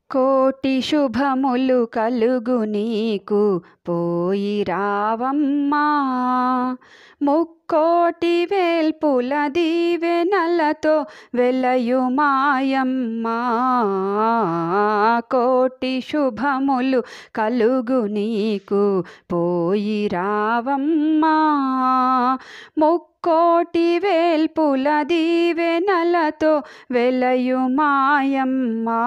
కోటి శుభములు కలుగు నీకు పోయి రావమ్మా ముక్కోటి వేల్పుల దీవెనలతో వెలయు మాయమ్మా కోటి శుభములు కలుగు నీకు పోయి రావమ్మా ముక్కోటి వేల్పుల దీవెనలతో వెలయు మాయమ్మా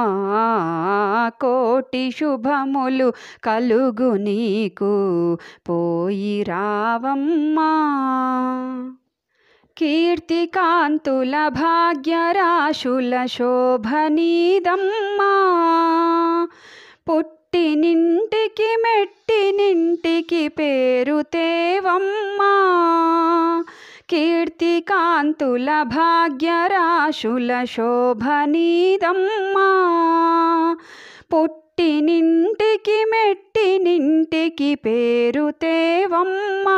కోటి శుభములు కలుగు నీకు పోయి రావమ్మా కీర్తి కాంతుల భాగ్యరాశుల శోభనీదమ్మా పుట్టినింటికి మెట్టినింటికి పేరు తేవమ్మా కీర్తి కాంతుల భాగ్యరాశుల శోభనీదమ్మా పుట్టినింటికి మెట్టినింటికి పేరు తేవమ్మా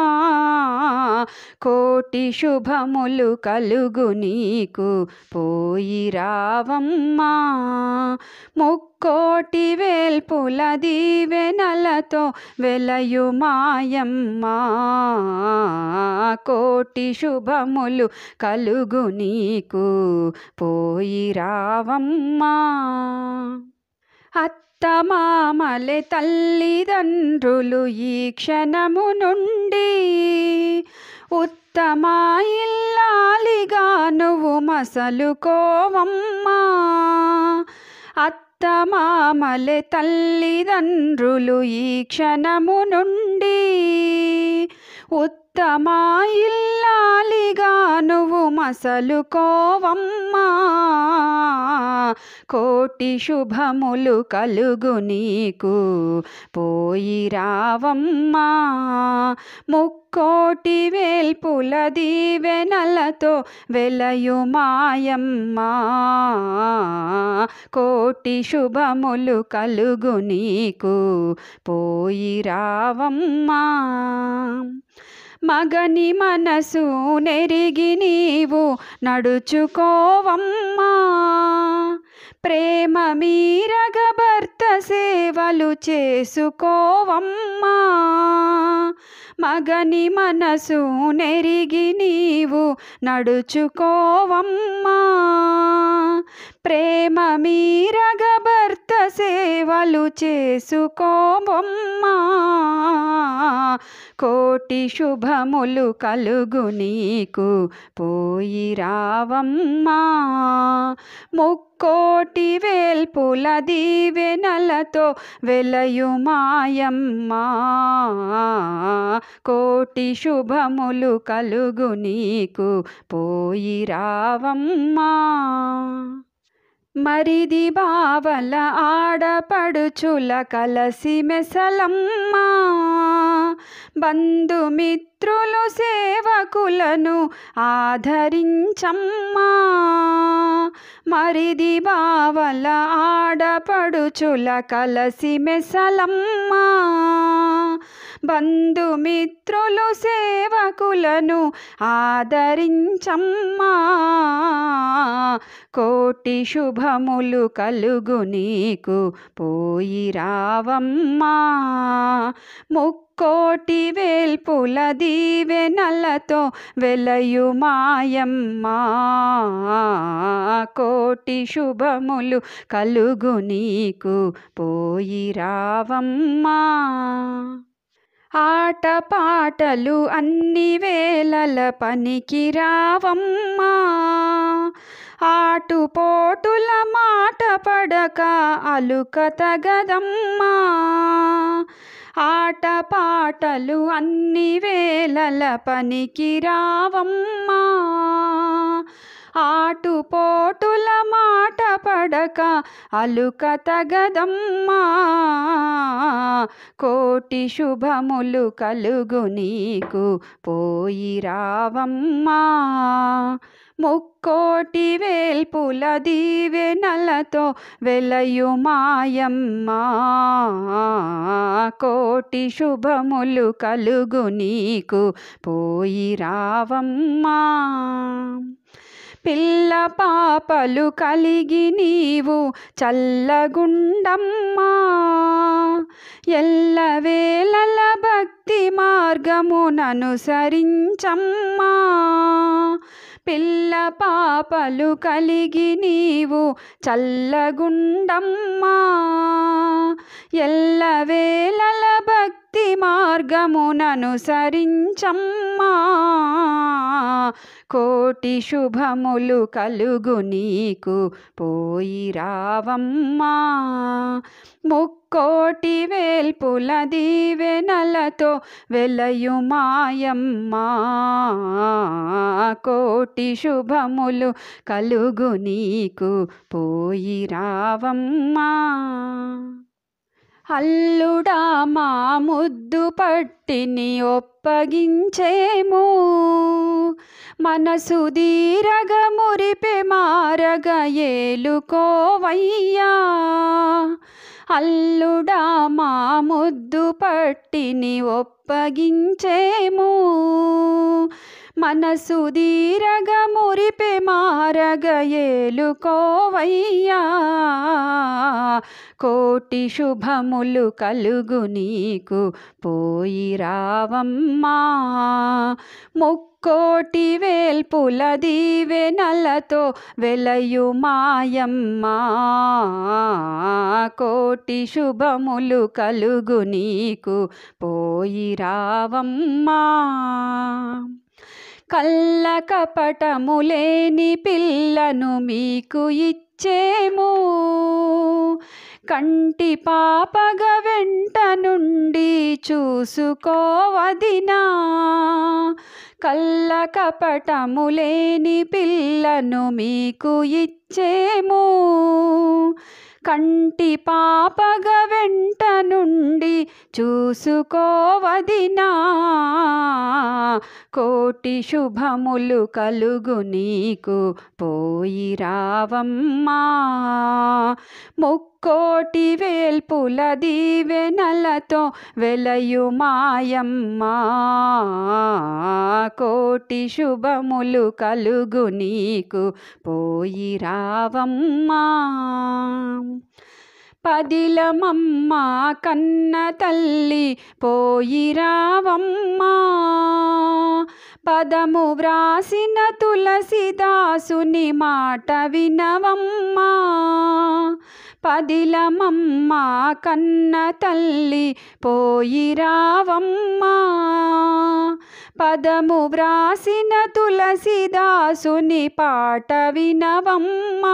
కోటి శుభములు కలుగు నీకు పోయి రావమ్మా ముక్కోటి వేల్పుల దీవెనలతో వెలయు మాయమ్మా కోటి శుభములు కలుగు నీకు పోయి రావమ్మా అత్తమామలే తల్లిదండ్రులు ఈ క్షణము నుండి ఉత్తమ ఇల్లాలిగా నువ్వు మసలుకోవమ్మా అత్తమామలే తల్లిదండ్రులు ఈ క్షణము నుండి ఉత్తమ ఇల్లాలిగా నువ్వు మసలుకోవమ్మా కోటి శుభములు కలుగు నీకు పోయి రావమ్మా ముక్కోటి వేల్పుల దీవెనలతో వెలయు మాయమ్మా కోటి శుభములు కలుగు నీకు పోయి రావమ్మా మగని మనసు నెరిగి నీవు నడుచుకోవమ్మా ప్రేమ మీరగ భర్త సేవలు చేసుకోవమ్మా మగని మనసు నెరిగి నీవు నడుచుకోవమ్మా ప్రేమ మీరగ భర్త సేవలు చేసుకోవమ్మా కోటి శుభములు కలుగు నీకు పోయి రావమ్మా ముక్కోటి వేల్పుల దీవెనలతో వెలయు మాయమ్మా కోటి శుభములు కలుగు నీకు పోయి రావమ్మా మరిది బావల ఆడపడుచుల కలసి మెసలమ్మా బంధుమిత్రులు సేవకులను ఆదరించమ్మా మరిది బావల ఆడపడుచుల కలసి మెసలమ్మా బంధుమిత్రులు సేవకులను ఆదరించమ్మా కోటి శుభములు కలుగు నీకు పోయి రావమ్మా ముక్కోటి వేల్పుల దీవెనలతో వెలయు మాయమ్మా కోటి శుభములు కలుగు నీకు పోయి రావమ్మా ఆట పాటలు అన్ని వేళల పనికి రావమ్మా ఆటుపోటుల మాట పడక అలుక తగదమ్మా ఆట పాటలు అన్ని వేళల పనికి రావమ్మా ఆటుపోటుల మాట పడక అలుక తగదమ్మా కోటి శుభములు కలుగు నీకు పోయి రావమ్మా ముక్కోటి వేల్పుల దీవెనలతో వెలయు మాయమ్మా కోటి శుభములు కలుగు నీకు పోయి రావమ్మా పిల్ల పాపలు కలిగి నీవు చల్లగుండమ్మా ఎల్లవేళల భక్తి మార్గముననుసరించమ్మా పిల్ల పాపలు కలిగి నీవు చల్లగుండమ్మా ఎల్లవేళల భక్తి మార్గముననుసరించమ్మా కోటి శుభములు కలుగు నీకు పోయి రావమ్మా ముక్కోటి వేల్పుల దీవెనలతో వెలయు మాయమ్మా కోటి శుభములు కలుగు నీకు పోయి రావమ్మా అల్లుడా మా ముద్దు పట్టిని ఒప్పగించేము మనసు దీరగ మురిపె మారగ ఏలుకోవయ్యా అల్లుడా మా ముద్దు పట్టిని ఒప్పగించేము మనసు దీరగ మురిపె మారగ ఏలుకోవయ్యా కోటి శుభములు కలుగు నీకు పోయి రావమ్మా ముక్కోటి వేల్పుల దీవెనలతో వెలయు మాయమ్మా కోటి శుభములు కలుగు నీకు పోయి రావమ్మా కళ్ళ కపటములేని పిల్లను మీకు ఇచ్చేము కంటి పాపగ వెంట నుండి చూసుకోవదినా కళ్ళ కపటములేని పిల్లను మీకు ఇచ్చేము కంటి పాపగ వెంట నుండి చూసుకోవదినా కోటి శుభములు కలుగు నీకు పోయి రావమ్మా ముక్కోటి వేల్పుల దీవెనలతో వెలయు మాయమ్మా కోటి శుభములు కలుగు నీకు పోయి రావమ్మా పదిలమమ్మ కన్న తల్లి పోయి రావమ్మా పదము వ్రాసిన తులసిదాసుని మాట వినవమ్మా పదిలమమ్మ కన్న తల్లి పోయి రావమ్మా పదము వ్రాసిన తులసిదాసుని పాట వినవమ్మా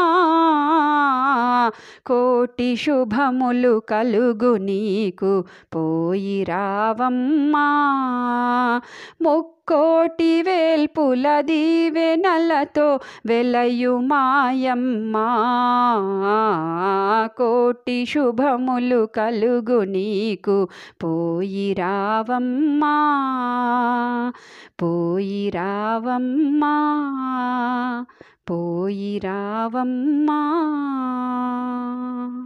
కోటి శుభములు కలుగు నీకు పోయి రావమ్మా ముక్కోటి వేల్పుల దీవెనలతో వెలయు మాయమ్మా కోటి శుభములు కలుగు నీకు పోయి రావమ్మా పోయి రావమ్మా పోయి రావమ్మా